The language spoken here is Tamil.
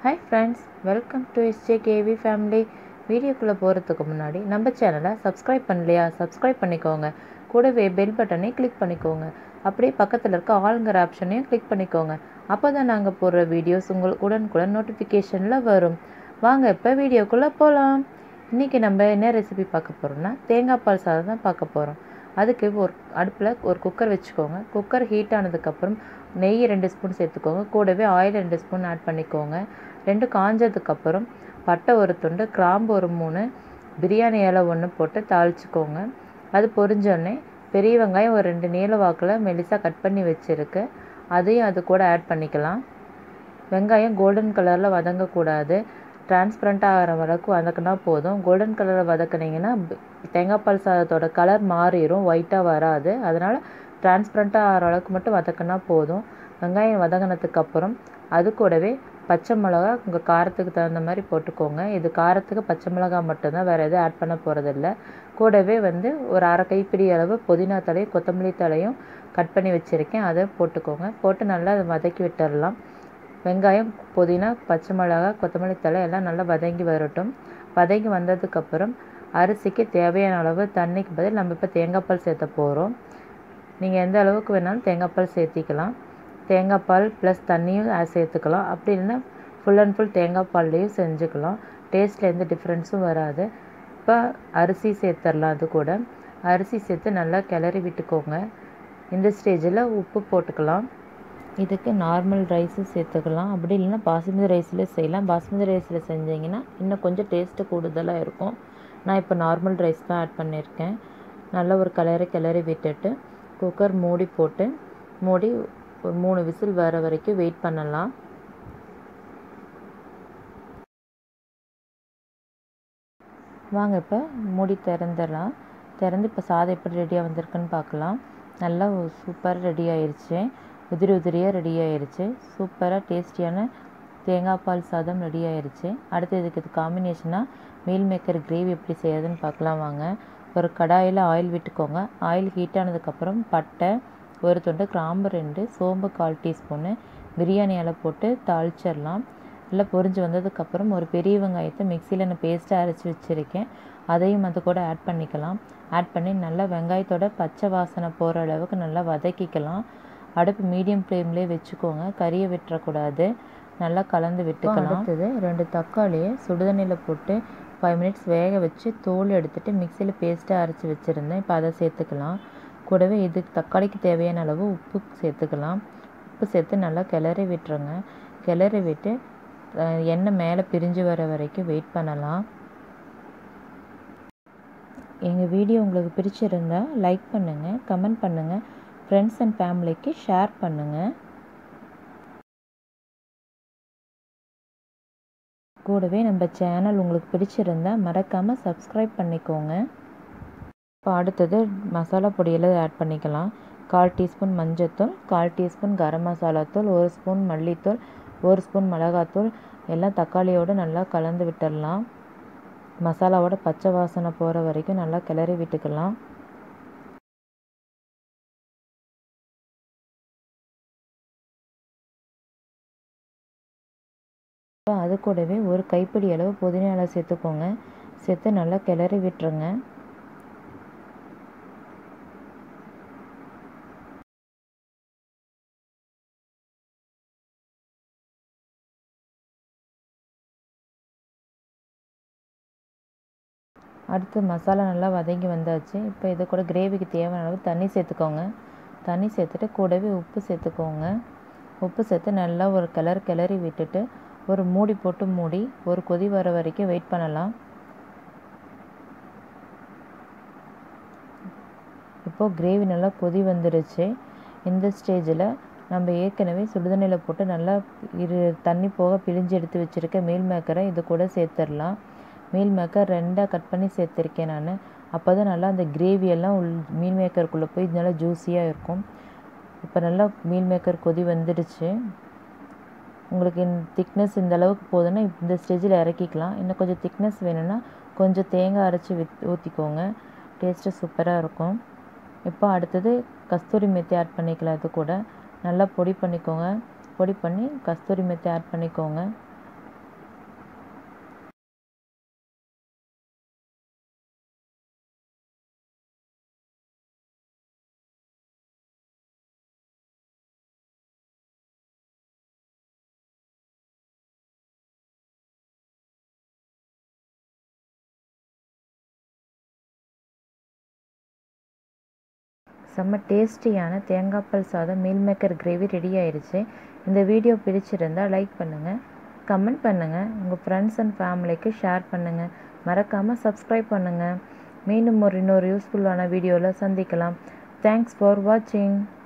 hi friends welcome to SJKV family வீடியோக்குள்ளே போகிறதுக்கு முன்னாடி நம்ம சேனலை சப்ஸ்கிரைப் பண்ணலையா சப்ஸ்கிரைப் பண்ணிக்கோங்க கூடவே பெல் பட்டனை கிளிக் பண்ணிக்கோங்க அப்படியே பக்கத்தில் இருக்க ஆளுங்கிற ஆப்ஷனையும் கிளிக் பண்ணிக்கோங்க அப்போ தான் நாங்கள் போடுற வீடியோஸ் உங்களுக்கு உடனுக்குடன் நோட்டிஃபிகேஷனில் வரும் வாங்க இப்போ வீடியோக்குள்ளே போகலாம் இன்றைக்கி நம்ம என்ன ரெசிபி பார்க்க போகிறோம்னா தேங்காய் பால் சாதம் தான் பார்க்க போகிறோம் அதுக்கு ஒரு அடுப்பில் ஒரு குக்கர் வச்சுக்கோங்க குக்கர் ஹீட் ஆனதுக்கப்புறம் நெய் ரெண்டு ஸ்பூன் சேர்த்துக்கோங்க கூடவே ஆயில் ரெண்டு ஸ்பூன் ஆட் பண்ணிக்கோங்க ரெண்டு காஞ்சதுக்கப்புறம் பட்டை ஒரு துண்டு கிராம்பு ஒரு மூணு பிரியாணி இலை ஒன்று போட்டு தாளிச்சுக்கோங்க அது பொரிஞ்சோடனே பெரிய வெங்காயம் ஒரு ரெண்டு நீல வாக்கில் மெலிசாக கட் பண்ணி வச்சுருக்கு அதையும் அது கூட ஆட் பண்ணிக்கலாம் வெங்காயம் கோல்டன் கலரில் வதங்கக்கூடாது டிரான்ஸ்பரண்ட்டாக ஆகிற அளவுக்கு வதக்குனா போதும் கோல்டன் கலரில் வதக்குனீங்கன்னா தேங்காய் பால் சாதத்தோட கலர் மாறிடும் ஒயிட்டாக வராது அதனால் டிரான்ஸ்பரண்ட்டாக ஆகிற அளவுக்கு மட்டும் வதக்குனா போதும் வெங்காயம் வதங்கினதுக்கு அப்புறம் அது கூடவே பச்சை மிளகா உங்கள் காரத்துக்கு தகுந்த மாதிரி போட்டுக்கோங்க இது காரத்துக்கு பச்சை மிளகா மட்டும்தான் வேறு எதுவும் ஆட் பண்ண போகிறதில்ல கூடவே வந்து ஒரு அரை கைப்பிடி அளவு புதினா தலையும் கொத்தமல்லி தலையும் கட் பண்ணி வச்சுருக்கேன் அதை போட்டுக்கோங்க போட்டு நல்லா அதை வதக்கி விட்டுடலாம் வெங்காயம் புதினா பச்சை மிளகா கொத்தமல்லி தலை எல்லாம் நல்லா வதங்கி வரட்டும் வதங்கி வந்ததுக்கப்புறம் அரிசிக்கு தேவையான அளவு தண்ணிக்கு பதில் நம்ம இப்போ தேங்காய் பால் சேர்த்த போகிறோம் நீங்கள் எந்த அளவுக்கு வேணாலும் தேங்காய் பால் சேர்த்திக்கலாம் தேங்காய் பால் ப்ளஸ் தண்ணியும் சேர்த்துக்கலாம் அப்படி இல்லைன்னா ஃபுல் அண்ட் ஃபுல் தேங்காய் பால்லையும் செஞ்சுக்கலாம் டேஸ்ட்டில் எந்த டிஃப்ரென்ஸும் வராது இப்போ அரிசி சேர்த்துடலாம் அது கூட அரிசி சேர்த்து நல்லா கிளறி விட்டுக்கோங்க இந்த ஸ்டேஜில் உப்பு போட்டுக்கலாம் இதுக்கு நார்மல் ரைஸும் சேர்த்துக்கலாம் அப்படி இல்லைன்னா பாசுமதி ரைஸில் செய்யலாம் பாசுமதி ரைஸில் செஞ்சிங்கன்னா இன்னும் கொஞ்சம் டேஸ்ட்டு கூடுதலாக இருக்கும் நான் இப்போ நார்மல் ரைஸ் தான் ஆட் பண்ணியிருக்கேன் நல்லா ஒரு கிளறி கிளறி விட்டுட்டு குக்கர் மூடி போட்டு மூடி ஒரு மூணு விசில் வர வரைக்கும் வெயிட் பண்ணலாம் வாங்க இப்போ மூடி திறந்துடலாம் திறந்து இப்போ சாதம் எப்படி ரெடியாக வந்திருக்குன்னு பார்க்கலாம் நல்லா சூப்பராக ரெடி ஆயிடுச்சு உதிரி உதிரியாக ரெடி ஆயிடுச்சு சூப்பராக டேஸ்டியான தேங்காய் பால் சாதம் ரெடி ஆயிடுச்சு அடுத்து இதுக்கு இது காம்பினேஷனாக மீல் மேக்கர் கிரேவி எப்படி செய்யறதுன்னு பார்க்கலாம் வாங்க ஒரு கடாயில் ஆயில் விட்டுக்கோங்க ஆயில் ஹீட் ஆனதுக்கப்புறம் பட்டை ஒரு துண்டு கிராம்பு ரெண்டு சோம்பு கால் டீஸ்பூனு பிரியாணி இலை போட்டு தாளிச்சிடலாம் நல்லா பொரிஞ்சு வந்ததுக்கப்புறம் ஒரு பெரிய வெங்காயத்தை மிக்சியில் நான் பேஸ்ட்டாக அரைச்சி வச்சுருக்கேன் அதையும் அது கூட ஆட் பண்ணிக்கலாம் ஆட் பண்ணி நல்லா வெங்காயத்தோட பச்சை வாசனை போகிற அளவுக்கு நல்லா வதக்கிக்கலாம் அடுப்பு மீடியம் ஃப்ளேம்லேயே வச்சுக்கோங்க கறியை விட்டுறக்கூடாது நல்லா கலந்து விட்டுக்கலாம் அடுத்தது ரெண்டு தக்காளியை சுடுதண்ணியில் போட்டு ஃபைவ் மினிட்ஸ் வேக வச்சு தோல் எடுத்துகிட்டு மிக்சியில் பேஸ்ட்டாக அரைச்சி வச்சுருந்தேன் இப்போ அதை சேர்த்துக்கலாம் கூடவே இதுக்கு தக்காளிக்கு தேவையான அளவு உப்பு சேர்த்துக்கலாம் உப்பு சேர்த்து நல்லா கிளறி விட்டுருங்க கிளறி விட்டு எண்ணெய் மேலே பிரிஞ்சு வர வரைக்கும் வெயிட் பண்ணலாம் எங்கள் வீடியோ உங்களுக்கு பிடிச்சிருந்தா லைக் பண்ணுங்கள் கமெண்ட் பண்ணுங்கள் ஃப்ரெண்ட்ஸ் அண்ட் ஃபேமிலிக்கு ஷேர் பண்ணுங்கள் கூடவே நம்ம சேனல் உங்களுக்கு பிடிச்சிருந்தா மறக்காமல் சப்ஸ்கிரைப் பண்ணிக்கோங்க இப்போ அடுத்தது மசாலா பொடியெல்லாம் ஆட் பண்ணிக்கலாம் கால் டீஸ்பூன் மஞ்சத்தூள் கால் டீஸ்பூன் கரம் மசாலா தூள் ஒரு ஸ்பூன் மல்லித்தூள் ஒரு ஸ்பூன் மிளகாத்தூள் எல்லாம் தக்காளியோடு நல்லா கலந்து விட்டுடலாம் மசாலாவோட பச்சை வாசனை போகிற வரைக்கும் நல்லா கிளறி விட்டுக்கலாம் இப்போ அது கூடவே ஒரு கைப்பிடி அளவு புதினா இலை சேர்த்துக்கோங்க சேர்த்து நல்லா கிளறி விட்டுருங்க அடுத்து மசாலா நல்லா வதங்கி வந்தாச்சு இப்போ இது கூட கிரேவிக்கு தேவையான அளவு தண்ணி சேர்த்துக்கோங்க தண்ணி சேர்த்துட்டு கூடவே உப்பு சேர்த்துக்கோங்க உப்பு சேர்த்து நல்லா ஒரு கிளறு கிளறி விட்டுட்டு ஒரு மூடி போட்டு மூடி ஒரு கொதி வர வரைக்கும் வெயிட் பண்ணலாம் இப்போது கிரேவி நல்லா கொதி வந்துருச்சு இந்த ஸ்டேஜில் நம்ம ஏற்கனவே சுடுதண்ணியில் போட்டு நல்லா இரு தண்ணி போக பிழிஞ்சு எடுத்து வச்சுருக்க மீல் மேக்கரை இது கூட சேர்த்துடலாம் மீல் மேக்கர் ரெண்டாக கட் பண்ணி சேர்த்துருக்கேன் நான் அப்போ தான் நல்லா அந்த கிரேவியெல்லாம் உள் மீல் மேக்கருக்குள்ளே போய் நல்லா ஜூஸியாக இருக்கும் இப்போ நல்லா மீல் மேக்கர் கொதி வந்துடுச்சு உங்களுக்கு இந்த திக்னஸ் இந்த அளவுக்கு போதுன்னா இந்த ஸ்டேஜில் இறக்கிக்கலாம் இன்னும் கொஞ்சம் திக்னஸ் வேணும்னா கொஞ்சம் தேங்காய் அரைச்சி வித் ஊற்றிக்கோங்க டேஸ்ட்டு சூப்பராக இருக்கும் இப்போ அடுத்தது கஸ்தூரி மெத்தி ஆட் பண்ணிக்கலாம் இது கூட நல்லா பொடி பண்ணிக்கோங்க பொடி பண்ணி கஸ்தூரி மெத்தி ஆட் பண்ணிக்கோங்க செம்ம டேஸ்டியான தேங்காய் பால் சாதம் மீல் மேக்கர் கிரேவி ரெடி ஆயிருச்சு இந்த வீடியோ பிடிச்சிருந்தால் லைக் பண்ணுங்கள் கமெண்ட் பண்ணுங்கள் உங்கள் ஃப்ரெண்ட்ஸ் அண்ட் ஃபேமிலிக்கு ஷேர் பண்ணுங்கள் மறக்காமல் சப்ஸ்கிரைப் பண்ணுங்கள் மீண்டும் ஒரு இன்னொரு யூஸ்ஃபுல்லான வீடியோவில் சந்திக்கலாம் தேங்க்ஸ் ஃபார் வாட்சிங்